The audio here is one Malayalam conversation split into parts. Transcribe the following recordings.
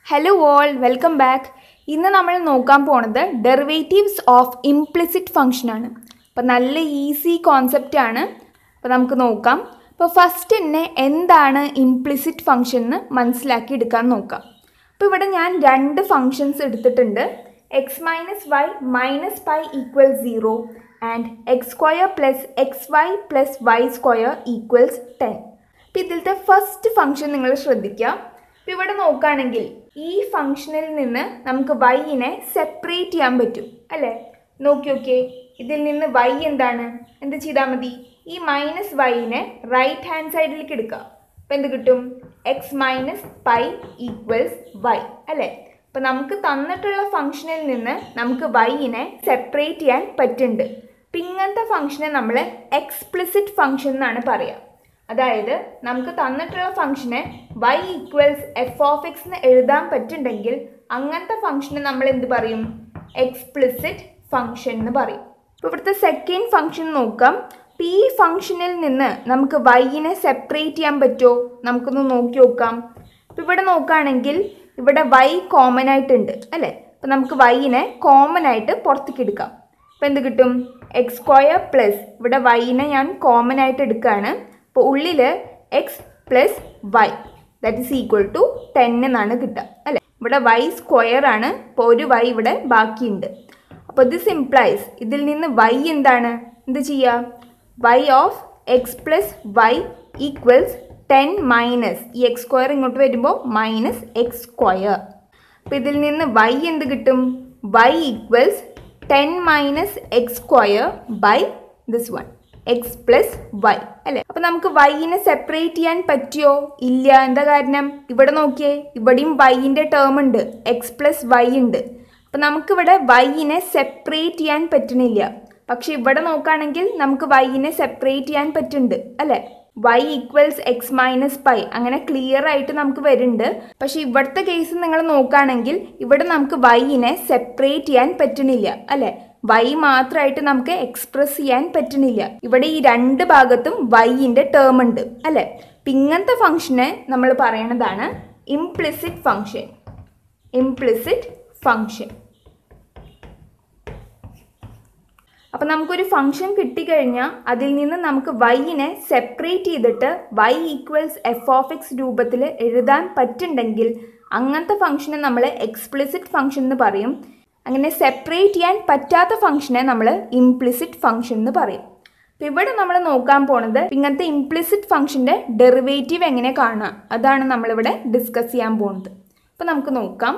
ഹലോ ഓൾ വെൽക്കം ബാക്ക് ഇന്ന് നമ്മൾ നോക്കാൻ പോണത് ഡെറിവേറ്റീവ്സ് ഓഫ് ഇംപ്ലിസിറ്റ് ഫംഗ്ഷൻ ആണ് അപ്പോൾ നല്ല ഈസി കോൺസെപ്റ്റ് ആണ് അപ്പോൾ നമുക്ക് നോക്കാം അപ്പോൾ ഫസ്റ്റ് തന്നെ എന്താണ് ഇംപ്ലിസിറ്റ് ഫംഗ്ഷൻ എന്ന് മനസ്സിലാക്കി എടുക്കാൻ നോക്കാം അപ്പോൾ ഇവിടെ ഞാൻ രണ്ട് ഫങ്ഷൻസ് എടുത്തിട്ടുണ്ട് x minus y minus pi equal zero and x square plus x y plus y square equals ten അപ്പോൾ ഇതിലത്തെ ഫസ്റ്റ് ഫംഗ്ഷൻ നിങ്ങൾ ശ്രദ്ധിക്കുക അപ്പോൾ ഇവിടെ നോക്കുകയാണെങ്കിൽ ഈ ഫംഗ്ഷനിൽ നിന്ന് നമുക്ക് വൈനെ സെപ്പറേറ്റ് ചെയ്യാൻ പറ്റും അല്ലേ നോക്കി നോക്കിയേ ഇതിൽ നിന്ന് വൈ എന്താണ് എന്ത് ചെയ്താൽ മതി ഈ മൈനസ് വൈനെ റൈറ്റ് ഹാൻഡ് സൈഡിലേക്ക് എടുക്കുക അപ്പോൾ എന്ത് കിട്ടും x minus pi equals y അല്ലേ അപ്പോൾ നമുക്ക് തന്നിട്ടുള്ള ഫംഗ്ഷനിൽ നിന്ന് നമുക്ക് വൈനെ സെപ്പറേറ്റ് ചെയ്യാൻ പറ്റുന്നുണ്ട് അപ്പം ഇങ്ങനത്തെ ഫംഗ്ഷനെ നമ്മൾ എക്സ്പ്ലിസിറ്റ് ഫംഗ്ഷൻ എന്നാണ് പറയുക അതായത് നമുക്ക് തന്നിട്ടുള്ള ഫംഗ്ഷനെ y equals f of x എന്ന് എഴുതാൻ പറ്റുന്നുണ്ടെങ്കിൽ അങ്ങനത്തെ ഫംഗ്ഷനെ നമ്മൾ എന്ത് പറയും എക്സ്പ്ലിസിറ്റ് ഫംഗ്ഷൻ എന്ന് പറയും ഇപ്പോൾ ഇവിടുത്തെ സെക്കൻഡ് ഫംഗ്ഷൻ നോക്കാം അപ്പോൾ ഈ ഫംഗ്ഷനിൽ നിന്ന് നമുക്ക് വൈനെ സെപ്പറേറ്റ് ചെയ്യാൻ പറ്റുമോ നമുക്കൊന്ന് നോക്കി നോക്കാം അപ്പോൾ ഇവിടെ നോക്കുകയാണെങ്കിൽ ഇവിടെ വൈ കോമൺ ആയിട്ടുണ്ട് അല്ലേ അപ്പോൾ നമുക്ക് വൈനെ കോമൺ ആയിട്ട് പുറത്തേക്ക് എടുക്കാം അപ്പോൾ എന്ത് കിട്ടും എക്സ് സ്ക്വയർ പ്ലസ് ഇവിടെ വൈനെ ഞാൻ കോമൺ ആയിട്ട് എടുക്കുകയാണ് അപ്പോൾ ഉള്ളിൽ x plus y that is equal to ten എന്നാണ് കിട്ടുക അല്ലേ ഇവിടെ വൈ സ്ക്വയർ ആണ് അപ്പോൾ ഒരു വൈ ഇവിടെ ബാക്കിയുണ്ട് അപ്പോൾ ദിസ് ഇംപ്ലൈസ് ഇതിൽ നിന്ന് വൈ എന്താണ് എന്ത് ചെയ്യുക y of x plus y equals ten minus ഈ എക്സ് സ്ക്വയർ ഇങ്ങോട്ട് വരുമ്പോൾ മൈനസ് എക്സ് സ്ക്വയർ അപ്പോൾ ഇതിൽ നിന്ന് വൈ എന്ത് കിട്ടും y equals ten minus x square by this one x plus y അല്ലേ അപ്പം നമുക്ക് വൈനെ സെപ്പറേറ്റ് ചെയ്യാൻ പറ്റിയോ ഇല്ല എന്താ കാരണം ഇവിടെ നോക്കിയേ ഇവിടെയും വൈൻ്റെ ടേം ഉണ്ട് എക്സ് പ്ലസ് വൈ ഉണ്ട് അപ്പം നമുക്കിവിടെ വൈനെ സെപ്പറേറ്റ് ചെയ്യാൻ പറ്റണില്ല പക്ഷെ ഇവിടെ നോക്കുകയാണെങ്കിൽ നമുക്ക് വൈനെ സെപ്പറേറ്റ് ചെയ്യാൻ പറ്റുന്നുണ്ട് അല്ലേ y equals x minus pi അങ്ങനെ ക്ലിയർ ആയിട്ട് നമുക്ക് വരുന്നുണ്ട് പക്ഷെ ഇവിടുത്തെ കേസ് നിങ്ങൾ നോക്കുകയാണെങ്കിൽ ഇവിടെ നമുക്ക് വൈനെ സെപ്പറേറ്റ് ചെയ്യാൻ പറ്റണില്ല അല്ലേ വൈ മാത്രമായിട്ട് നമുക്ക് എക്സ്പ്രസ് ചെയ്യാൻ പറ്റണില്ല ഇവിടെ ഈ രണ്ട് ഭാഗത്തും വൈൻ്റെ ടേം ഉണ്ട് അല്ലേ അപ്പം ഇങ്ങനത്തെ ഫംഗ്ഷനെ നമ്മൾ പറയണതാണ് ഇംപ്ലിസിറ്റ് ഫംഗ്ഷൻ ഇംപ്ലിസിറ്റ് ഫംഗ്ഷൻ അപ്പം നമുക്കൊരു ഫംഗ്ഷൻ കിട്ടിക്കഴിഞ്ഞാൽ അതിൽ നിന്ന് നമുക്ക് വൈനെ സെപ്പറേറ്റ് ചെയ്തിട്ട് y equals f of x രൂപത്തിൽ എഴുതാൻ പറ്റുന്നുണ്ടെങ്കിൽ അങ്ങനത്തെ ഫംഗ്ഷനെ നമ്മൾ എക്സ്പ്ലിസിറ്റ് ഫംഗ്ഷൻ എന്ന് പറയും അങ്ങനെ സെപ്പറേറ്റ് ചെയ്യാൻ പറ്റാത്ത ഫംഗ്ഷനെ നമ്മൾ ഇംപ്ലിസിറ്റ് ഫംഗ്ഷൻ എന്ന് പറയും അപ്പം ഇവിടെ നമ്മൾ നോക്കാൻ പോണത് ഇങ്ങനത്തെ ഇംപ്ലിസിറ്റ് ഫംഗ്ഷൻ്റെ ഡെറിവേറ്റീവ് എങ്ങനെ കാണുക അതാണ് നമ്മളിവിടെ ഡിസ്കസ് ചെയ്യാൻ പോകുന്നത് അപ്പോൾ നമുക്ക് നോക്കാം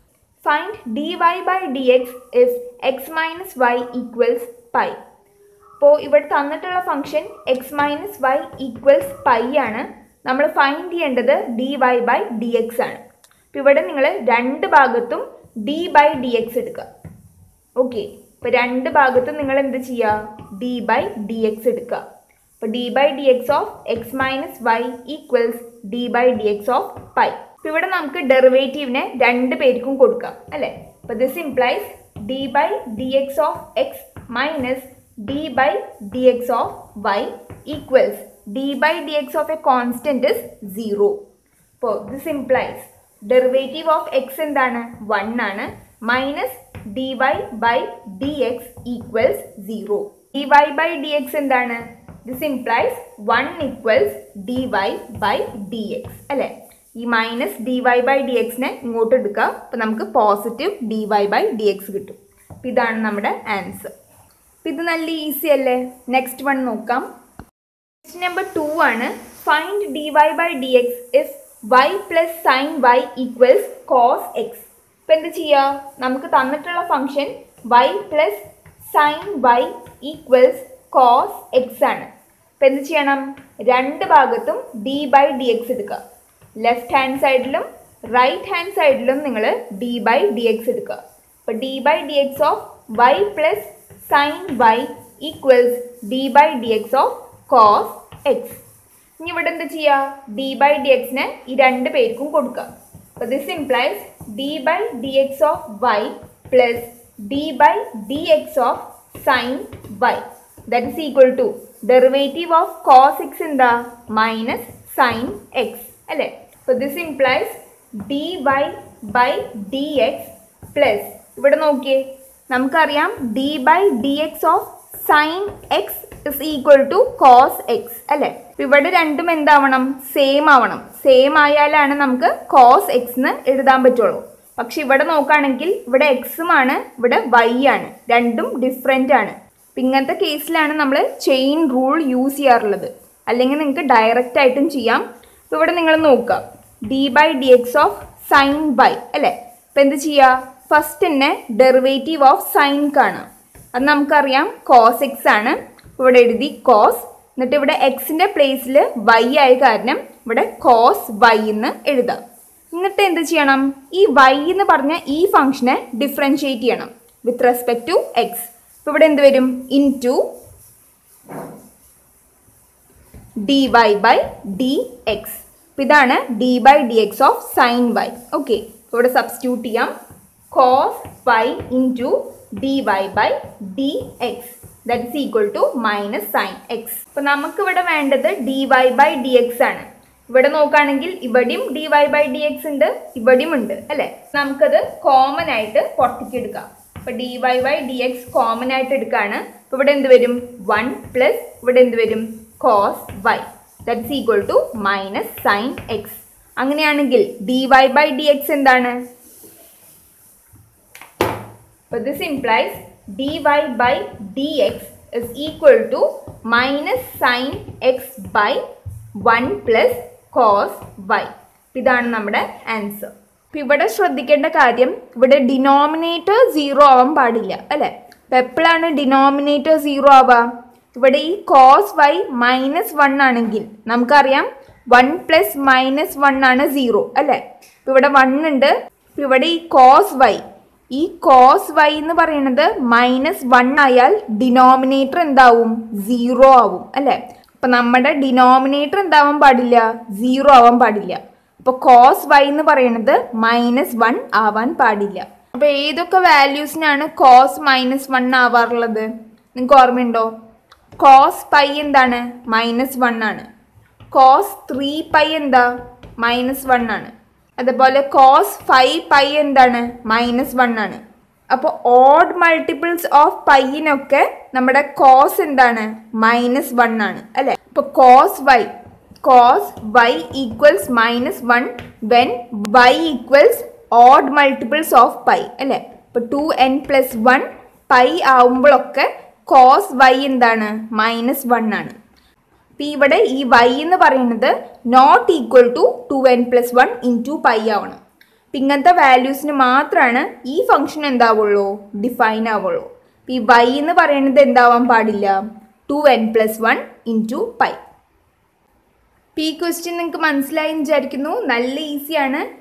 find d y by d x if x minus y equals pi അപ്പോൾ ഇവിടെ തന്നിട്ടുള്ള function x minus y equals pi ആണ് നമ്മൾ ഫൈൻഡ് ചെയ്യേണ്ടത് d y by d x ആണ് അപ്പോൾ ഇവിടെ നിങ്ങൾ രണ്ട് ഭാഗത്തും ഡി ബൈ ഡി എക്സ് എടുക്കുക ഓക്കെ ഇപ്പോൾ രണ്ട് ഭാഗത്തും നിങ്ങൾ എന്ത് ചെയ്യുക ഡി ബൈ ഡി എക്സ് എടുക്കുക അപ്പോൾ d by d x of x minus y equals d by d x of pi അപ്പോൾ ഇവിടെ നമുക്ക് ഡെറിവേറ്റീവിനെ രണ്ട് പേർക്കും കൊടുക്കാം അല്ലേ അപ്പോൾ this implies d by d x of x minus d by d x of y equals d by d x of a constant is zero അപ്പോൾ this implies derivative of x എന്താണ് വൺ ആണ് minus d y by d x equals zero D y by d x എന്താണ് this implies one equals d y by d x അല്ലേ ഈ minus d y by d x ഇങ്ങോട്ട് എടുക്കുക അപ്പോൾ നമുക്ക് positive d y by d x കിട്ടും അപ്പം ഇതാണ് നമ്മുടെ ആൻസർ അപ്പം ഇത് നല്ല ഈസി അല്ലേ നെക്സ്റ്റ് വൺ നോക്കാം ക്വസ്റ്റ്യൻ നമ്പർ ടു ആണ് find d y by d x if y plus sine y equals cos x ഇപ്പം എന്ത് ചെയ്യുക നമുക്ക് തന്നിട്ടുള്ള function y plus sine y equals cos x ആണ് ഇപ്പം എന്ത് ചെയ്യണം രണ്ട് ഭാഗത്തും ഡി ബൈ ഡി എക്സ് എടുക്കുക ലെഫ്റ്റ് ഹാൻഡ് സൈഡിലും റൈറ്റ് ഹാൻഡ് സൈഡിലും നിങ്ങൾ ഡി ബൈ ഡി എക്സ് എടുക്കുക അപ്പോൾ d by d x of y plus sine y equals d by d x of cos x ഇനി ഇവിടെ എന്ത് ചെയ്യുക ഡി ബൈ ഡി എക്സിനെ ഈ രണ്ട് പേർക്കും കൊടുക്കുക അപ്പോൾ this implies d by d x of y plus d by d x of sine y that is equal to derivative of cos x എന്താ മൈനസ് സൈൻ എക്സ് അല്ലേ അപ്പോൾ this implies d y by d x plus ഇവിടെ നോക്കിയേ നമുക്കറിയാം d by d x of sine x is equal to cos x അല്ലേ അപ്പൊ ഇവിടെ രണ്ടും എന്താവണം സെയിം ആവണം സെയിം ആയാലാണ് നമുക്ക് കോസ് എക്സ് എന്ന് എഴുതാൻ പറ്റുള്ളൂ പക്ഷെ ഇവിടെ നോക്കുകയാണെങ്കിൽ ഇവിടെ എക്സും ആണ് ഇവിടെ വൈ ആണ് രണ്ടും ഡിഫറെൻ്റ് ആണ് അപ്പം ഇങ്ങനത്തെ കേസിലാണ് നമ്മൾ ചെയിൻ റൂൾ യൂസ് ചെയ്യാറുള്ളത് അല്ലെങ്കിൽ നിങ്ങൾക്ക് ഡയറക്റ്റ് ആയിട്ടും ചെയ്യാം അപ്പോൾ ഇവിടെ നിങ്ങൾ നോക്കുക d by d x of sine by അല്ലേ അപ്പം എന്ത് ചെയ്യുക ഫസ്റ്റ് തന്നെ ഡെറിവേറ്റീവ് ഓഫ് സൈൻ കാണാം അത് നമുക്കറിയാം കോസ് എക്സ് ആണ് ഇവിടെ എഴുതി കോസ് എന്നിട്ട് ഇവിടെ എക്സിൻ്റെ പ്ലേസിൽ വൈ ആയ കാരണം ഇവിടെ കോസ് വൈ എന്ന് എഴുതാം എന്നിട്ട് എന്ത് ചെയ്യണം ഈ വൈ എന്ന് പറഞ്ഞ ഈ ഫംഗ്ഷനെ ഡിഫറൻഷിയേറ്റ് ചെയ്യണം വിത്ത് റെസ്പെക്ട് ടു എക്സ് അപ്പോൾ ഇവിടെ എന്ത് വരും into d y by d x ഇതാണ് d by d x of sine y okay ഇവിടെ സബ്സ്റ്റിറ്റ്യൂട്ട് ചെയ്യാം cos y into d y by d x that is equal to minus sine x അപ്പോൾ നമുക്കിവിടെ വേണ്ടത് d y by d x ആണ് ഇവിടെ നോക്കുകയാണെങ്കിൽ ഇവിടെയും d y by d x ഉണ്ട് ഇവിടെയും ഉണ്ട് അല്ലേ നമുക്കത് കോമൺ ആയിട്ട് പുറത്തേക്ക് എടുക്കാം അപ്പോൾ d y by d x common ആയിട്ട് എടുക്കുകയാണ് അപ്പോൾ ഇവിടെ എന്ത് വരും വൺ പ്ലസ് ഇവിടെ എന്ത് വരും cos y that's equal to minus sine x അങ്ങനെയാണെങ്കിൽ d y by d x എന്താണ് അപ്പോൾ this implies dy by dx is equal to minus sin x by 1 plus cos y. ഇതാണ് നമ്മുടെ ആൻസർ അപ്പം ഇവിടെ ശ്രദ്ധിക്കേണ്ട കാര്യം ഇവിടെ ഡിനോമിനേറ്റർ സീറോ ആവാൻ പാടില്ല അല്ലേ അപ്പം എപ്പോഴാണ് ഡിനോമിനേറ്റർ സീറോ ആവുക ഇവിടെ ഈ കോസ് വൈ മൈനസ് വൺ ആണെങ്കിൽ നമുക്കറിയാം വൺ പ്ലസ് മൈനസ് വൺ ആണ് സീറോ അല്ലേ ഇപ്പം ഇവിടെ വൺ ഉണ്ട് ഇപ്പം ഇവിടെ ഈ കോസ് വൈ ഈ കോസ് വൈ എന്ന് പറയുന്നത് മൈനസ് വൺ ആയാൽ ഡിനോമിനേറ്റർ എന്താവും സീറോ ആവും അല്ലേ അപ്പൊ നമ്മുടെ ഡിനോമിനേറ്റർ എന്താവാൻ പാടില്ല സീറോ ആവാൻ പാടില്ല അപ്പൊ കോസ് വൈ എന്ന് പറയുന്നത് മൈനസ് വൺ ആവാൻ പാടില്ല അപ്പൊ ഏതൊക്കെ വാല്യൂസിനാണ് കോസ് മൈനസ് വൺ ആവാറുള്ളത് നിങ്ങൾക്ക് ഓർമ്മയുണ്ടോ കോസ് പൈ എന്താണ് മൈനസ് വൺ ആണ് കോസ് ത്രീ പൈ എന്താ മൈനസ് വൺ ആണ് അതുപോലെ കോസ് ഫൈവ് പൈ എന്താണ് മൈനസ് വൺ ആണ് അപ്പോൾ ഓഡ് മൾട്ടിപ്പിൾസ് ഓഫ് പൈയിനൊക്കെ നമ്മുടെ കോസ് എന്താണ് മൈനസ് വൺ ആണ് അല്ലേ അപ്പോൾ cos y cos y equals minus one when y equals odd multiples of pi അല്ലേ ഇപ്പോൾ two n plus one pi ആവുമ്പോഴൊക്കെ കോസ് വൈ എന്താണ് മൈനസ് വൺ ആണ് അപ്പം ഇവിടെ ഈ വൈ എന്ന് പറയുന്നത് not equal to two n plus one into pi ആവണം അപ്പം ഇങ്ങനത്തെ വാല്യൂസിന് മാത്രമാണ് ഈ ഫംഗ്ഷൻ എന്താവുള്ളൂ ഡിഫൈൻ ആവുള്ളൂ അപ്പം ഈ വൈ എന്ന് പറയുന്നത് എന്താവാൻ പാടില്ല two n plus one into pi ഈ ക്വസ്റ്റ്യൻ നിങ്ങൾക്ക് മനസ്സിലായി എന്ന് വിചാരിക്കുന്നു നല്ല ഈസിയാണ്